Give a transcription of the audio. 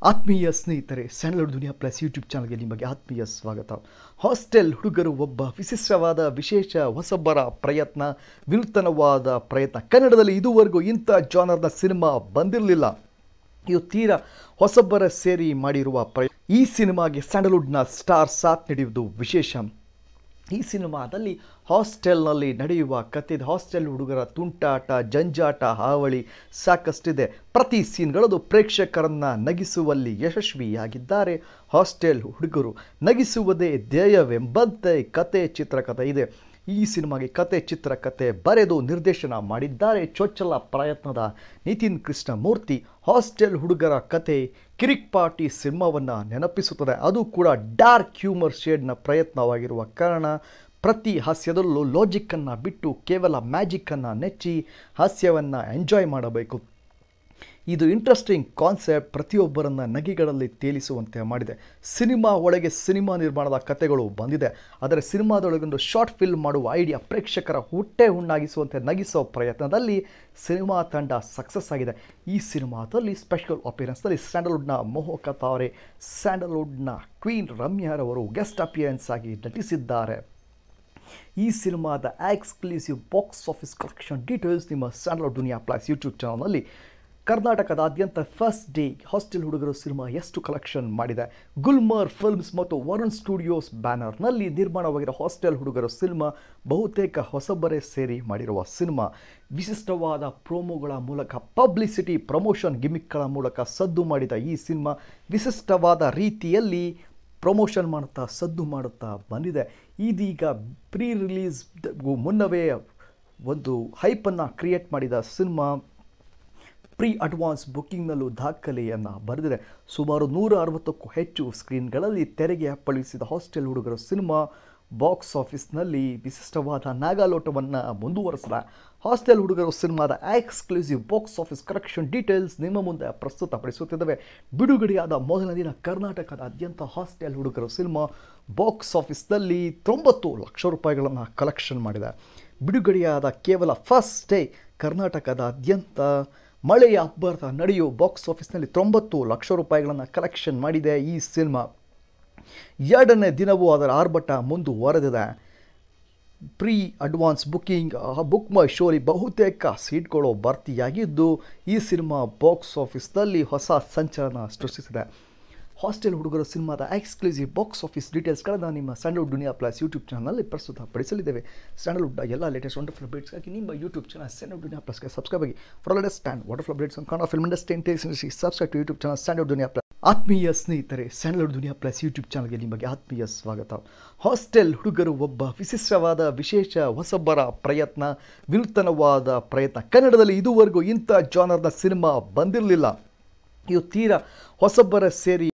ಆತ್ಮೀಯ ಸ್ನೇಹಿತರೆ Sandalwood Duniya plus YouTube ಚಾನಲ್ಗೆ ನಿಮಗೆ ಆತ್ಮೀಯ ಸ್ವಾಗತ ಹಾಸ್ಟೆಲ್ ಹುಡುಗರು ಒಬ್ಬ ವಿಶಿಷ್ಟವಾದ ವಿಶೇಷ ಹೊಸಬರ ಪ್ರಯತ್ನ ವಿನೂತನವಾದ ಪ್ರಯತ್ನ ಕನ್ನಡದಲ್ಲಿ ಇದುವರೆಗೂ ಇಂಥ ಜಾನರ್ನ ಸಿನಿಮಾ ಬಂದಿರಲಿಲ್ಲ ಇದು ತೀರಾ ಹೊಸಬರ ಸೇರಿ ಮಾಡಿರುವ ಪ್ರಯ ಈ ಸಿನಿಮಾಗೆ ಸ್ಯಾಂಡಲ್ವುಡ್ನ ಸ್ಟಾರ್ ಸಾಥ್ ನೀಡುವುದು ವಿಶೇಷ ಈ ಸಿನಿಮಾದಲ್ಲಿ ಹಾಸ್ಟೆಲ್ನಲ್ಲಿ ನಡೆಯುವ ಕಥೆ ಹಾಸ್ಟೆಲ್ ಹುಡುಗರ ತುಂಟಾಟ ಜಂಜಾಟ ಹಾವಳಿ ಸಾಕಷ್ಟಿದೆ ಪ್ರತಿ ಸೀನ್ಗಳದು ಪ್ರೇಕ್ಷಕರನ್ನು ನಗಿಸುವಲ್ಲಿ ಯಶಸ್ವಿಯಾಗಿದ್ದಾರೆ ಹಾಸ್ಟೆಲ್ ಹುಡುಗರು ನಗಿಸುವುದೇ ಧ್ಯೇಯವೆಂಬಂತೆ ಕತೆ ಚಿತ್ರಕಥೆ ಇದೆ ಈ ಸಿನಿಮಾಗೆ ಕತೆ ಚಿತ್ರಕಥೆ ಬರೆದು ನಿರ್ದೇಶನ ಮಾಡಿದ್ದಾರೆ ಚೊಚ್ಚಲ ಪ್ರಯತ್ನದ ನಿತಿನ್ ಕೃಷ್ಣಮೂರ್ತಿ ಹಾಸ್ಟೆಲ್ ಹುಡುಗರ ಕತೆ ಕಿರಿಕ್ ಪಾರ್ಟಿ ಸಿನಿಮಾವನ್ನು ನೆನಪಿಸುತ್ತದೆ ಅದು ಕೂಡ ಡಾರ್ಕ್ ಹ್ಯೂಮರ್ ಶೇಡ್ನ ಪ್ರಯತ್ನವಾಗಿರುವ ಕಾರಣ ಪ್ರತಿ ಹಾಸ್ಯದಲ್ಲೂ ಲಾಜಿಕ್ಕನ್ನು ಬಿಟ್ಟು ಕೇವಲ ಮ್ಯಾಜಿಕ್ಕನ್ನು ನೆಚ್ಚಿ ಹಾಸ್ಯವನ್ನು ಎಂಜಾಯ್ ಮಾಡಬೇಕು ಇದು ಇಂಟ್ರೆಸ್ಟಿಂಗ್ ಕಾನ್ಸೆಪ್ಟ್ ಪ್ರತಿಯೊಬ್ಬರನ್ನು ನಗಿಗಳಲ್ಲಿ ತೇಲಿಸುವಂತೆ ಮಾಡಿದೆ ಸಿನಿಮಾ ಒಳಗೆ ಸಿನಿಮಾ ನಿರ್ಮಾಣದ ಕಥೆಗಳು ಬಂದಿದೆ ಆದರೆ ಸಿನಿಮಾದೊಳಗೊಂದು ಶಾರ್ಟ್ ಫಿಲ್ಮ್ ಮಾಡುವ ಐಡಿಯಾ ಪ್ರೇಕ್ಷಕರ ಹೊಟ್ಟೆ ಹುಣ್ಣಾಗಿಸುವಂತೆ ನಗಿಸೋ ಪ್ರಯತ್ನದಲ್ಲಿ ಸಿನಿಮಾ ತಂಡ ಸಕ್ಸಸ್ ಆಗಿದೆ ಈ ಸಿನಿಮಾದಲ್ಲಿ ಸ್ಪೆಷಲ್ ಅಪಿಯರೆನ್ಸ್ನಲ್ಲಿ ಸ್ಯಾಂಡಲ್ವುಡ್ನ ಮೋಹಕ ತಾರೆ ಸ್ಯಾಂಡಲ್ವುಡ್ನ ಕ್ವೀನ್ ರಮ್ಯಾರವರು ಗೆಸ್ಟ್ ಅಪಿಯರೆನ್ಸ್ ಆಗಿ ನಟಿಸಿದ್ದಾರೆ ಈ ಸಿನಿಮಾದ exclusive box office collection details ನಿಮ್ಮ ಸ್ಯಾಂಡಲ್ವುಡ್ ದುನಿಯಾ ಪ್ಲಸ್ ಯೂಟ್ಯೂಬ್ ಚಾನಲ್ನಲ್ಲಿ ಕರ್ನಾಟಕದಾದ್ಯಂತ first day hostel Hudugaru cinema ಎಷ್ಟು ಕಲೆಕ್ಷನ್ ಮಾಡಿದೆ ಗುಲ್ಮರ್ ಫಿಲ್ಮ್ಸ್ ಮತ್ತು ವರುಣ್ ಸ್ಟುಡಿಯೋಸ್ ಬ್ಯಾನರ್ನಲ್ಲಿ ನಿರ್ಮಾಣವಾಗಿರೋ ಹಾಸ್ಟೆಲ್ ಹುಡುಗರು ಸಿನಿಮಾ ಬಹುತೇಕ ಹೊಸಬರೇ ಸೇರಿ ಮಾಡಿರುವ ಸಿನಿಮಾ ವಿಶಿಷ್ಟವಾದ ಪ್ರೋಮೋಗಳ ಮೂಲಕ ಪಬ್ಲಿಸಿಟಿ ಪ್ರಮೋಷನ್ ಗಿಮಿಕ್ಗಳ ಮೂಲಕ ಸದ್ದು ಮಾಡಿದ ಈ ಸಿನಿಮಾ ವಿಶಿಷ್ಟವಾದ ರೀತಿಯಲ್ಲಿ ಪ್ರಮೋಷನ್ ಮಾಡುತ್ತಾ ಸದ್ದು ಮಾಡುತ್ತಾ ಬಂದಿದೆ ಇದೀಗ ಪ್ರೀ ರಿಲೀಸ್ ಮುನ್ನವೇ ಒಂದು ಹೈಪನ್ನು ಕ್ರಿಯೇಟ್ ಮಾಡಿದ ಸಿನಿಮಾ ಪ್ರೀ ಅಡ್ವಾನ್ಸ್ ಬುಕ್ಕಿಂಗ್ನಲ್ಲೂ ದಾಖಲೆಯನ್ನು ಬರೆದಿದೆ ಸುಮಾರು ನೂರ ಅರವತ್ತಕ್ಕೂ ಹೆಚ್ಚು ಸ್ಕ್ರೀನ್ಗಳಲ್ಲಿ ತೆರೆಗೆ ಅಪ್ಪಳಿಸಿದ ಹಾಸ್ಟೆಲ್ ಹುಡುಗರ ಸಿನಿಮಾ ಬಾಕ್ಸ್ ಆಫೀಸ್ನಲ್ಲಿ ವಿಶಿಷ್ಟವಾದ ನಾಗಾಲೋಟವನ್ನು ಮುಂದುವರೆಸಿದ ಹಾಸ್ಟೆಲ್ ಹುಡುಗರು ಸಿನಿಮಾದ exclusive box office collection details ನಿಮ್ಮ ಮುಂದೆ ಪ್ರಸ್ತುತಪಡಿಸುತ್ತಿದ್ದೇವೆ ಬಿಡುಗಡೆಯಾದ ಮೊದಲ ದಿನ ಕರ್ನಾಟಕದಾದ್ಯಂತ ಹಾಸ್ಟೆಲ್ ಹುಡುಗರು ಸಿನಿಮಾ ಬಾಕ್ಸ್ ಆಫೀಸ್ನಲ್ಲಿ ತೊಂಬತ್ತು ಲಕ್ಷ ರೂಪಾಯಿಗಳನ್ನು ಕಲೆಕ್ಷನ್ ಮಾಡಿದೆ ಬಿಡುಗಡೆಯಾದ ಕೇವಲ ಫಸ್ಟ್ ಡೇ ಕರ್ನಾಟಕದಾದ್ಯಂತ ಮಳೆಯ ಅಬ್ಬರದ ನಡೆಯೋ ಬಾಕ್ಸ್ ಆಫೀಸ್ನಲ್ಲಿ ತೊಂಬತ್ತು ಲಕ್ಷ ರೂಪಾಯಿಗಳನ್ನು ಕಲೆಕ್ಷನ್ ಮಾಡಿದೆ ಈ ಸಿನಿಮಾ ಎರಡನೇ ದಿನವೂ ಅದರ ಆರ್ಭಟ ಮುಂದುವರೆದಿದೆ pre advance booking book my ಶೋಲಿ ಬಹುತೇಕ ಸೀಟ್ಗಳು ಭರ್ತಿಯಾಗಿದ್ದು ಈ ಸಿನಿಮಾ ಬಾಕ್ಸ್ ಆಫೀಸ್ನಲ್ಲಿ ಹೊಸ ಸಂಚಲನ ಸೃಷ್ಟಿಸಿದೆ ಹಾಸ್ಟೆಲ್ ಹುಡುಗರ ಸಿನಿಮಾದ ಎಕ್ಸ್ಕ್ಲೂಸಿವ್ ಬಾಕ್ಸ್ ಆಫೀಸ್ ಡೀಟೇಲ್ಸ್ಗಳನ್ನು ನಿಮ್ಮ ಸ್ಯಾಂಡಲ್ವುಡ್ ದುನಿಯಾ ಪ್ಲಸ್ ಯೂಟ್ಯೂಬ್ ಚಾನಲ್ನಲ್ಲಿ ಪ್ರಸ್ತುತಪಡಿಸಲಿದ್ದೇವೆ ಸ್ಯಾಂಡಲ್ವುಡ್ ಎಲ್ಲ ಲೇಟೆಸ್ಟ್ ವಂಡರ್ಫುಲ್ ಅಪ್ಡೇಟ್ಸ್ಗಾಗಿ ನಿಮ್ಮ ಯೂಟ್ಯೂಬ್ ಚಾನಲ್ ಸ್ಯಾಂಡಲ್ವುಡ್ ದುನಿಯಾ ಪ್ಲಸ್ಗೆ ಸಬ್ಸ್ಕ್ರೈಬ್ ಆಗಿ for latest and wonderful updates on Kannada film industry industry subscribe to YouTube channel standard Duniya plus ಆತ್ಮೀಯ ಸ್ನೇಹಿತರೆ ಸ್ಟ್ಯಾಂಡರ್ಡ್ ದುನಿಯಾ ಪ್ಲಸ್ ಯೂಟ್ಯೂಬ್ ಚಾನಲ್ಗೆ ನಿಮಗೆ ಆತ್ಮೀಯ ಸ್ವಾಗತ ಹಾಸ್ಟೆಲ್ ಹುಡುಗರು ಒಬ್ಬ ವಿಶಿಷ್ಟವಾದ ವಿಶೇಷ ಹೊಸಬರ ಪ್ರಯತ್ನ ವಿನೂತನವಾದ ಪ್ರಯತ್ನ ಕನ್ನಡದಲ್ಲಿ ಇದುವರೆಗೂ ಇಂಥ ಜಾನರ್ನ ಸಿನಿಮಾ ಬಂದಿರಲಿಲ್ಲ ಇದು ತೀರಾ ಹೊಸಬರ ಸೇರಿ